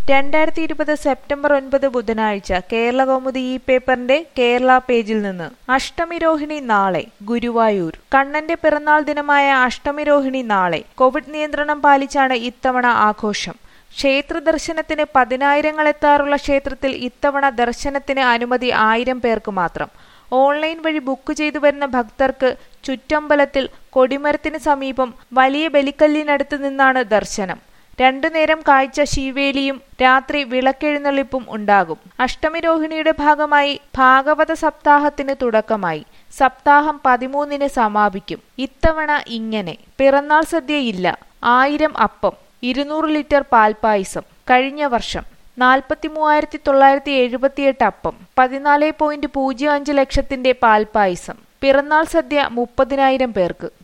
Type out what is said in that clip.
രണ്ടായിരത്തി ഇരുപത് സെപ്റ്റംബർ ഒൻപത് ബുധനാഴ്ച കേരള കൗമുദി ഈ പേപ്പറിന്റെ കേരള പേജിൽ നിന്ന് അഷ്ടമിരോഹിണി നാളെ ഗുരുവായൂർ കണ്ണന്റെ പിറന്നാൾ ദിനമായ അഷ്ടമിരോഹിണി നാളെ കോവിഡ് നിയന്ത്രണം പാലിച്ചാണ് ഇത്തവണ ആഘോഷം ക്ഷേത്ര ദർശനത്തിന് പതിനായിരങ്ങളെത്താറുള്ള ക്ഷേത്രത്തിൽ ഇത്തവണ ദർശനത്തിന് അനുമതി ആയിരം പേർക്ക് മാത്രം ഓൺലൈൻ വഴി ബുക്ക് ചെയ്തു വരുന്ന ഭക്തർക്ക് ചുറ്റമ്പലത്തിൽ കൊടിമരത്തിന് സമീപം വലിയ ബലിക്കല്ലിനടുത്ത് നിന്നാണ് ദർശനം രണ്ടു നേരം കാഴ്ച ശീവേലിയും രാത്രി വിളക്കെഴുന്നള്ളിപ്പും ഉണ്ടാകും അഷ്ടമിരോഹിണിയുടെ ഭാഗമായി ഭാഗവത സപ്താഹത്തിന് തുടക്കമായി സപ്താഹം പതിമൂന്നിന് സമാപിക്കും ഇത്തവണ ഇങ്ങനെ പിറന്നാൾ സദ്യയില്ല ആയിരം അപ്പം ഇരുന്നൂറ് ലിറ്റർ പാൽപ്പായസം കഴിഞ്ഞ വർഷം നാൽപ്പത്തി മൂവായിരത്തി തൊള്ളായിരത്തി എഴുപത്തിയെട്ട് അപ്പം പതിനാല് പോയിന്റ് പൂജ്യം അഞ്ച് ലക്ഷത്തിന്റെ പാൽപ്പായസം പിറന്നാൾ സദ്യ മുപ്പതിനായിരം പേർക്ക്